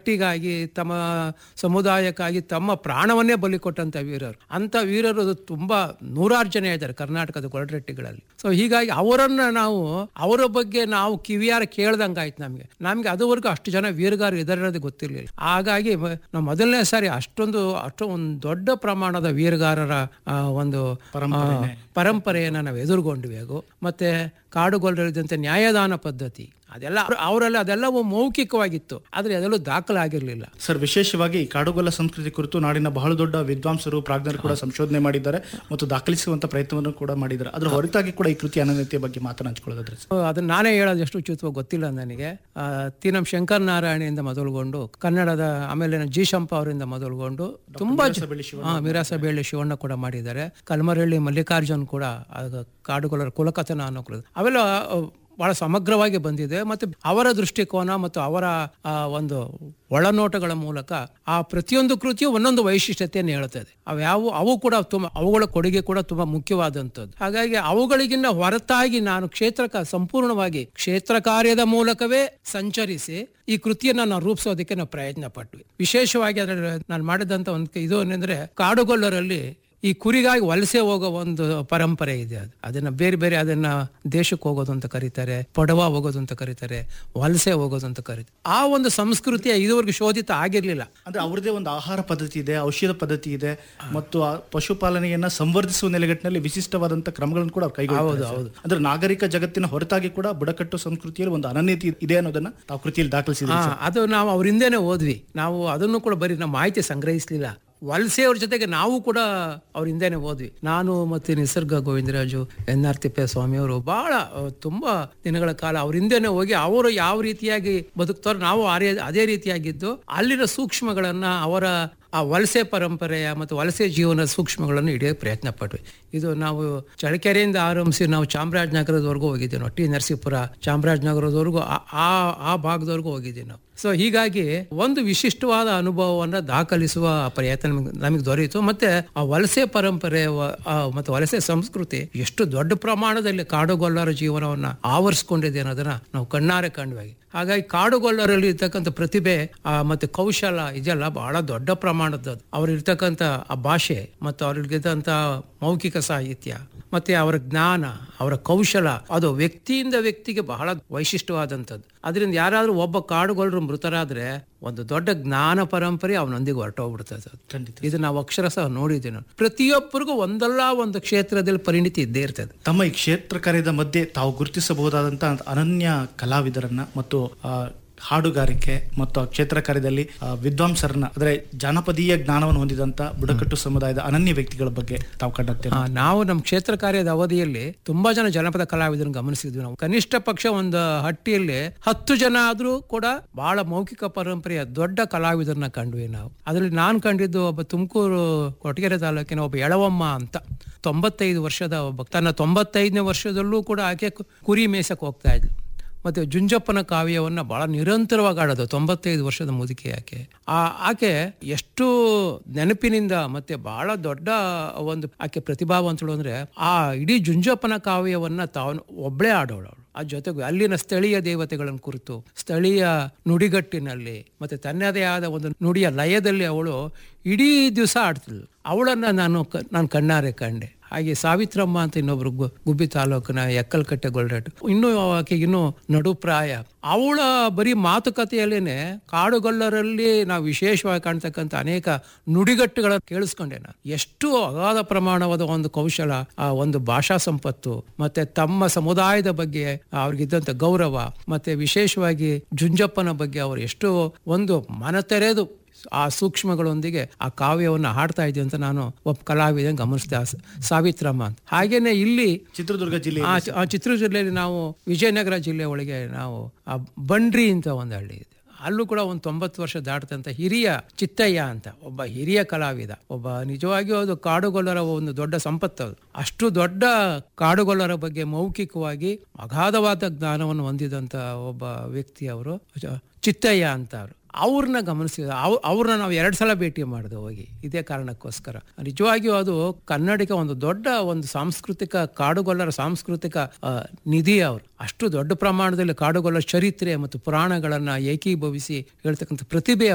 ಹಟ್ಟಿಗಾಗಿ ತಮ್ಮ ಸಮುದಾಯಕ್ಕಾಗಿ ತಮ್ಮ ಪ್ರಾಣವನ್ನೇ ಬಲಿ ಕೊಟ್ಟಂತ ವೀರರು ಅಂತ ವೀರರು ತುಂಬಾ ನೂರಾರು ಜನ ಇದ್ದಾರೆ ಕರ್ನಾಟಕದ ಗೊರಟಟ್ಟಿಗಳಲ್ಲಿ ಸೊ ಹೀಗಾಗಿ ಅವರನ್ನ ನಾವು ಅವರ ಬಗ್ಗೆ ನಾವು ಕಿವಿಯಾರ ಕೇಳ್ದಂಗಾಯ್ತು ನಮಗೆ ನಮಗೆ ಅದುವರೆಗೂ ಅಷ್ಟು ಜನ ವೀರಗಾರರು ಇದ್ದಾರೆ ಅನ್ನೋದು ಗೊತ್ತಿರಲಿಲ್ಲ ಹಾಗಾಗಿ ಮ- ನಾವು ಮೊದಲನೇ ಸಾರಿ ಅಷ್ಟೊಂದು ಅಷ್ಟು ಒಂದು ದೊಡ್ಡ ಪ್ರಮಾಣದ ವೀರಗಾರರ ಆ, ಒಂದು ಆ, ಪರಂಪರೆಯನ್ನು ನಾವು ಎದುರುಗೊಂಡ್ವಿ ಹಾಗೂ ಮತ್ತೆ ಕಾಡುಗೊಲ್ಲರಿದ್ದಂತೆ ನ್ಯಾಯದಾನ ಪದ್ಧತಿ ಅದೆಲ್ಲ ಅವ್ರ- ಅವರಲ್ಲಿ ಅದೆಲ್ಲವೂ ಮೌಖಿಕವಾಗಿತ್ತು ಆದರೆ ಅದೆಲ್ಲೂ ದಾಖಲಾಗಿರಲಿಲ್ಲ ಸರ್ ವಿಶೇಷವಾಗಿ ಈ ಕಾಡುಗೊಲ್ಲ ಸಂಸ್ಕೃತಿ ಕುರಿತು ನಾಡಿನ ಬಹಳ ದೊಡ್ಡ ವಿದ್ವಾಂಸರು ಪ್ರಾಜ್ಞರು ಕೂಡ ಸಂಶೋಧನೆ ಮಾಡಿದ್ದಾರೆ ಮತ್ತು ದಾಖಲಿಸುವಂತ ಪ್ರಯತ್ನವನ್ನು ಕೂಡ ಮಾಡಿದ್ದಾರೆ ಅದರ ಹೊರತಾಗಿ ಕೂಡ ಈ ಕೃತಿ ಅನನ್ಯತೆಯ ಬಗ್ಗೆ ಮಾತನಾಡಿಕೊಳ್ಳೋದಾದ್ರೆ ಸರ್ ಅದನ್ನ ನಾನೇ ಹೇಳೋದು ಎಷ್ಟು ಉಚಿತವಾಗಿ ಗೊತ್ತಿಲ್ಲ ನನಗೆ ಆ, ತೀನಂ ಶಂಕರ್ ನಾರಾಯಣಿಯಿಂದ ಮೊದಲುಗೊಂಡು ಕನ್ನಡದ ಆಮೇಲೆ ಜಿ ಶಂಪ ಅವರಿಂದ ಮೊದಲುಗೊಂಡು ತುಂಬಾ ಜ- ಹಾ, ಮಿರಾಸ ಬೇಳೆ ಶಿವಣ್ಣ ಕೂಡ ಮಾಡಿದ್ದಾರೆ ಕಲ್ಮರಳ್ಳಿ ಮಲ್ಲಿಕಾರ್ಜುನ್ ಕೂಡ ಆಗ ಕಾಡುಗೊಲ್ಲರ ಕುಲಕಥನ ಅನ್ನೋ ಕುಲ- ಅವೆಲ್ಲ ಆ, ಬಹಳ ಸಮಗ್ರವಾಗಿ ಬಂದಿದೆ ಮತ್ತು ಅವರ ದೃಷ್ಟಿಕೋನ ಮತ್ತು ಅವರ ಆ, ಒಂದು ಒಳನೋಟಗಳ ಮೂಲಕ ಆ ಪ್ರತಿಯೊಂದು ಕೃತಿಯು ಒಂದೊಂದು ವೈಶಿಷ್ಟ್ಯತೆಯನ್ನು ಹೇಳುತ್ತದೆ ಅವ್ಯಾವು ಅವು ಕೂಡ ತುಂಬ ಅವುಗಳ ಕೊಡುಗೆ ಕೂಡ ತುಂಬಾ ಮುಖ್ಯವಾದಂಥದ್ದು ಹಾಗಾಗಿ ಅವುಗಳಿಗಿನ್ನ ಹೊರತಾಗಿ ನಾನು ಕ್ಷೇತ್ರಕ ಸಂಪೂರ್ಣವಾಗಿ ಕ್ಷೇತ್ರ ಕಾರ್ಯದ ಮೂಲಕವೇ ಸಂಚರಿಸಿ ಈ ಕೃತಿಯನ್ನ ನಾವು ರೂಪಿಸೋದಕ್ಕೆ ನಾವು ಪ್ರಯತ್ನ ಪಟ್ವಿ ವಿಶೇಷವಾಗಿ ಅದರಲ್ಲಿ ನಾನು ಮಾಡಿದಂತ ಒಂದು ಇದು ಏನಂದ್ರೆ ಕಾಡುಗೊಲ್ಲರಲ್ಲಿ ಈ ಕುರಿಗಾಗಿ ವಲಸೆ ಹೋಗೋ ಒಂದು ಪರಂಪರೆ ಇದೆ ಅದು ಅದನ್ನ ಬೇರೆ ಬೇರೆ ಅದನ್ನ ದೇಶಕ್ಕೆ ಹೋಗೋದು ಅಂತ ಕರೀತಾರೆ ಪಡವ ಹೋಗೋದು ಅಂತ ಕರೀತಾರೆ ವಲಸೆ ಹೋಗೋದು ಅಂತ ಕರೀತಾರೆ ಆ ಒಂದು ಸಂಸ್ಕೃತಿಯ ಇದುವರೆಗೂ ಶೋಧಿತ ಆಗಿರ್ಲಿಲ್ಲ ಅಂದ್ರೆ ಅವ್ರದೇ ಒಂದು ಆಹಾರ ಪದ್ಧತಿ ಇದೆ ಔಷಧ ಪದ್ಧತಿ ಇದೆ ಮತ್ತು ಆ ಪಶುಪಾಲನೆಯನ್ನ ಸಂವರ್ಧಿಸುವ ನೆಲೆಗಟ್ಟಿನಲ್ಲಿ ವಿಶಿಷ್ಟವಾದಂತ ಕ್ರಮಗಳನ್ನು ಕೂಡ ಅವ್ರು ಕೈಗೊಳ್ತಾರೆ ಸರ್. ಅಂದ್ರೆ ನಾಗರಿಕ ಜಗತ್ತಿನ ಹೊರತಾಗಿ ಕೂಡ ಬುಡಕಟ್ಟು ಸಂಸ್ಕೃತಿಯಲ್ಲಿ ಒಂದು ಅನನ್ಯತೆ ಇದೆ ಅನ್ನೋದನ್ನ ತಾವು ಕೃತಿಯಲ್ಲಿ ದಾಖಲಿಸಿದೆ ಹಾ, ಅದು ನಾವು ಅವರಿಂದೇನೆ ಓದ್ವಿ ನಾವು ಅದನ್ನು ಕೂಡ ಬರೀ ನಮ್ಮ ಮಾಹಿತಿ ಸಂಗ್ರಹಿಸಲಿಲ್ಲ ವಲಸೆಯವ್ರ ಜೊತೆಗೆ ನಾವು ಕೂಡ ಅವ್ರ ಹಿಂದೆನೆ ಓದ್ವಿ ನಾನು ಮತ್ತೆ ನಿಸರ್ಗ ಗೋವಿಂದರಾಜು ಎನ್ ಆರ್ ತಿಪ್ಪೇಸ್ವಾಮಿಯವರು ಬಹಳ ಅಹ್, ತುಂಬಾ ದಿನಗಳ ಕಾಲ ಅವ್ರ ಹಿಂದೆನೆ ಹೋಗಿ ಅವರು ಯಾವ ರೀತಿಯಾಗಿ ಬದುಕ್ತಾರೋ ನಾವು ಆ ರೀ- ಅದೇ ರೀತಿಯಾಗಿದ್ದು ಅಲ್ಲಿನ ಸೂಕ್ಷ್ಮಗಳನ್ನ ಅವರ ಆ ವಲಸೆ ಪರಂಪರೆಯ ಮತ್ತು ವಲಸೆ ಜೀವನದ ಸೂಕ್ಷ್ಮಗಳನ್ನು ಹಿಡಿಯೋಕೆ ಪ್ರಯತ್ನ ಪಟ್ವಿ ಇದು ನಾವು ಚಳ್ಳಕೆರೆಯಿಂದ ಆರಂಭಿಸಿ ನಾವು ಚಾಮರಾಜನಗರದವರೆಗೂ ಹೋಗಿದ್ದೀವಿ ನಾವು ಟಿ ನರಸೀಪುರ ಚಾಮರಾಜನಗರದವರೆಗೂ ಆ- ಆ ಆ ಭಾಗದವರೆಗೂ ಹೋಗಿದ್ದೀವಿ ನಾವು ಸೊ ಹೀಗಾಗಿ ಒಂದು ವಿಶಿಷ್ಟವಾದ ಅನುಭವವನ್ನು ದಾಖಲಿಸುವ ಪ್ರಯತ್ನ ನಮಗೆ ನಮಗೆ ದೊರೆಯಿತು ಮತ್ತೆ ಆ ವಲಸೆ ಪರಂಪರೆ ವ- ಆ ಮತ್ತೆ ವಲಸೆ ಸಂಸ್ಕೃತಿ ಎಷ್ಟು ದೊಡ್ಡ ಪ್ರಮಾಣದಲ್ಲಿ ಕಾಡುಗೊಲ್ಲರ ಜೀವನವನ್ನ ಆವರಿಸ್ಕೊಂಡಿದೆ ಅನ್ನೋದನ್ನ ನಾವು ಕಣ್ಣಾರೆ ಕಂಡ್ವಿ ಹಾಗಾಗಿ ಕಾಡುಗೊಲ್ಲರಲ್ಲಿ ಇರ್ತಕ್ಕಂಥ ಪ್ರತಿಭೆ ಆ, ಮತ್ತೆ ಕೌಶಲ ಇದೆಲ್ಲ ಬಹಳ ದೊಡ್ಡ ಪ್ರಮಾಣದ ಅವ್ರಿರ್ತಕ್ಕಂಥ ಆ ಭಾಷೆ ಮತ್ತು ಅವ್ರಿಗಿರ್ತಂಥ ಮೌಖಿಕ ಸಾಹಿತ್ಯ ಮತ್ತೆ ಅವರ ಜ್ಞಾನ ಅವರ ಕೌಶಲ ಅದು ವ್ಯಕ್ತಿಯಿಂದ ವ್ಯಕ್ತಿಗೆ ಬಹಳ ವೈಶಿಷ್ಟ್ಯವಾದಂಥದ್ದು ಅದರಿಂದ ಯಾರಾದ್ರೂ ಒಬ್ಬ ಕಾಡುಗೊಲ್ಲರು ಮೃತರಾದ್ರೆ ಒಂದು ದೊಡ್ಡ ಜ್ಞಾನ ಪರಂಪರೆ ಅವನೊಂದಿಗೆ ಹೊರಟೋಗ್ಬಿಡ್ತದೆ ಅದು. ಖಂಡಿತ ಇದು ನಾವು ಅಕ್ಷರಶಃ ನೋಡಿದ್ದೀವಿ ನಾವು ಪ್ರತಿಯೊಬ್ಬರಿಗೂ ಒಂದಲ್ಲ ಒಂದು ಕ್ಷೇತ್ರದಲ್ಲಿ ಪರಿಣಿತಿ ಇದ್ದೇ ಇರ್ತದೆ ತಮ್ಮ ಈ ಕ್ಷೇತ್ರ ಕಾರ್ಯದ ಮಧ್ಯೆ ತಾವು ಗುರುತಿಸಬಹುದಾದಂತಹ ಅನನ್ಯ ಕಲಾವಿದರನ್ನ ಮತ್ತು ಆ, ಹಾಡುಗಾರಿಕೆ ಮತ್ತು ಆ ಕ್ಷೇತ್ರ ಕಾರ್ಯದಲ್ಲಿ ಆ, ವಿದ್ವಾಂಸರನ್ನ ಅಂದ್ರೆ ಜಾನಪದೀಯ ಜ್ಞಾನವನ್ನು ಹೊಂದಿದಂತ ಬುಡಕಟ್ಟು ಸಮುದಾಯದ ಅನನ್ಯ ವ್ಯಕ್ತಿಗಳ ಬಗ್ಗೆ ತಾವು ಕಂಡಂತೆ ಆ, ನಾವು ನಮ್ಮ ಕ್ಷೇತ್ರ ಕಾರ್ಯದ ಅವಧಿಯಲ್ಲಿ ತುಂಬಾ ಜನ ಜನಪದ ಕಲಾವಿದರನ್ನು ಗಮನಿಸಿದ್ವಿ ನಾವು ಕನಿಷ್ಠ ಪಕ್ಷ ಒಂದು ಹಟ್ಟಿಯಲ್ಲಿ ಹತ್ತು ಜನ ಆದ್ರೂ ಕೂಡ ಬಹಳ ಮೌಖಿಕ ಪರಂಪರೆಯ ದೊಡ್ಡ ಕಲಾವಿದರನ್ನ ಕಂಡ್ವಿ ನಾವು ಅದರಲ್ಲಿ ನಾನು ಕಂಡಿದ್ದು ಒಬ್ಬ ತುಮಕೂರು ಕೊಟಗೆರೆ ತಾಲೂಕಿನ ಒಬ್ಬ ಎಳವಮ್ಮ ಅಂತ ತೊಂಬತ್ತೈದು ವರ್ಷದ ಒಬ್ಬ ತನ್ನ ತೊಂಬತ್ತೈದನೇ ವರ್ಷದಲ್ಲೂ ಕೂಡ ಆಕೆ ಕು- ಕುರಿ ಮೇಸಕ್ಕೆ ಹೋಗ್ತಾ ಇದ್ಲು ಮತ್ತೆ ಜುಂಜಪ್ಪನ ಕಾವ್ಯವನ್ನ ಬಹಳ ನಿರಂತರವಾಗಿ ಆಡೋದು ತೊಂಬತ್ತೈದು ವರ್ಷದ ಮುದುಕಿ ಆಕೆ ಆ ಆಕೆ ಎಷ್ಟು ನೆನಪಿನಿಂದ ಮತ್ತೆ ಬಹಳ ದೊಡ್ಡ ಒಂದು ಆಕೆ ಪ್ರತಿಭಾವಂತಳು ಅಂದ್ರೆ ಆ ಇಡೀ ಜುಂಜಪ್ಪನ ಕಾವ್ಯವನ್ನ ತಾವು ಒಬ್ಳೇ ಆಡೋಳು ಅವಳು ಆ ಜೊತೆಗೆ ಅಲ್ಲಿನ ಸ್ಥಳೀಯ ದೇವತೆಗಳನ್ನು ಕುರಿತು ಸ್ಥಳೀಯ ನುಡಿಗಟ್ಟಿನಲ್ಲಿ ಮತ್ತೆ ತನ್ನದೇ ಆದ ಒಂದು ನುಡಿಯ ಲಯದಲ್ಲಿ ಅವಳು ಇಡೀ ದಿವಸ ಆಡ್ತಿದ್ಳು ಅವಳನ್ನ ನಾನು ಕ- ನಾನು ಕಣ್ಣಾರೆ ಕಂಡೆ ಹಾಗೆ ಸಾವಿತ್ರಮ್ಮ ಅಂತ ಇನ್ನೊಬ್ರು ಗು- ಗುಬ್ಬಿ ತಾಲೂಕಿನ ಎಕ್ಕಲ್ಕಟ್ಟೆ ಗೊಲ್ರಟ್ಟು ಇನ್ನೂ ಆಕೆ ಇನ್ನೂ ನಡುಪ್ರಾಯ ಅವಳ ಬರೀ ಮಾತುಕತೆಯಲ್ಲೇನೆ ಕಾಡುಗೊಲ್ಲರಲ್ಲಿ ನಾವು ವಿಶೇಷವಾಗಿ ಕಾಣ್ತಕ್ಕಂಥ ಅನೇಕ ನುಡಿಗಟ್ಟುಗಳನ್ನು ಕೇಳಿಸ್ಕೊಂಡೆ ನಾನು ಎಷ್ಟು ಅಗಾಧ ಪ್ರಮಾಣವಾದ ಒಂದು ಕೌಶಲ ಆ ಒಂದು ಭಾಷಾ ಸಂಪತ್ತು ಮತ್ತೆ ತಮ್ಮ ಸಮುದಾಯದ ಬಗ್ಗೆ ಅವ್ರಿಗಿದ್ದಂಥ ಗೌರವ ಮತ್ತೆ ವಿಶೇಷವಾಗಿ ಜುಂಜಪ್ಪನ ಬಗ್ಗೆ ಅವರು ಎಷ್ಟು ಒಂದು ಮನತೆರೆದು ಆ ಸೂಕ್ಷ್ಮಗಳೊಂದಿಗೆ ಆ ಕಾವ್ಯವನ್ನು ಹಾಡ್ತಾ ಇದ್ದೆ ಅಂತ ನಾನು ಒಬ್ಬ ಕಲಾವಿದ ಗಮನಿಸಿದೆ ಆ ಸ- ಸಾವಿತ್ರಮ್ಮ ಅಂತ ಹಾಗೇನೆ ಇಲ್ಲಿ ಚಿತ್ರದುರ್ಗ ಜಿಲ್ಲೆ ಆ ಚ- ಆ ಚಿತ್ರದುರ್ಗ ಜಿಲ್ಲೆಯಲ್ಲಿ ನಾವು ವಿಜಯನಗರ ಜಿಲ್ಲೆ ಒಳಗೆ ನಾವು ಆ ಬಂಡ್ರಿ ಅಂತ ಒಂದು ಹಳ್ಳಿ ಇದೆ ಅಲ್ಲೂ ಕೂಡ ಒಂದು ತೊಂಬತ್ತು ವರ್ಷ ದಾಟದಂತ ಹಿರಿಯ ಚಿತ್ತಯ್ಯ ಅಂತ ಒಬ್ಬ ಹಿರಿಯ ಕಲಾವಿದ ಒಬ್ಬ ನಿಜವಾಗಿಯೂ ಅದು ಕಾಡುಗೊಲ್ಲರ ಒಂದು ದೊಡ್ಡ ಸಂಪತ್ತು ಅದು ಅಷ್ಟು ದೊಡ್ಡ ಕಾಡುಗೊಲ್ಲರ ಬಗ್ಗೆ ಮೌಖಿಕವಾಗಿ ಅಗಾಧವಾದ ಜ್ಞಾನವನ್ನು ಹೊಂದಿದಂತ ಒಬ್ಬ ವ್ಯಕ್ತಿ ಅವರು ಚ- ಚಿತ್ತಯ್ಯ ಅಂತ ಅವರು ಅವ್ರನ್ನ ಗಮನಿಸಿದ ಅವ್ ಅವ್ರನ್ನ ನಾವು ಎರಡು ಸಲ ಭೇಟಿ ಮಾಡಿದೆ ಹೋಗಿ ಇದೇ ಕಾರಣಕ್ಕೋಸ್ಕರ ನಿಜವಾಗಿಯೂ ಅದು ಕನ್ನಡಿಗ ಒಂದು ದೊಡ್ಡ ಒಂದು ಸಾಂಸ್ಕೃತಿಕ ಕಾಡುಗೊಲ್ಲರ ಸಾಂಸ್ಕೃತಿಕ ಆ, ನಿಧಿ ಅವರು ಅಷ್ಟು ದೊಡ್ಡ ಪ್ರಮಾಣದಲ್ಲಿ ಕಾಡುಗೊಲ್ಲರ ಚರಿತ್ರೆ ಮತ್ತು ಪುರಾಣಗಳನ್ನ ಏಕೀಭವಿಸಿ ಹೇಳ್ತಕ್ಕಂಥ ಪ್ರತಿಭೆ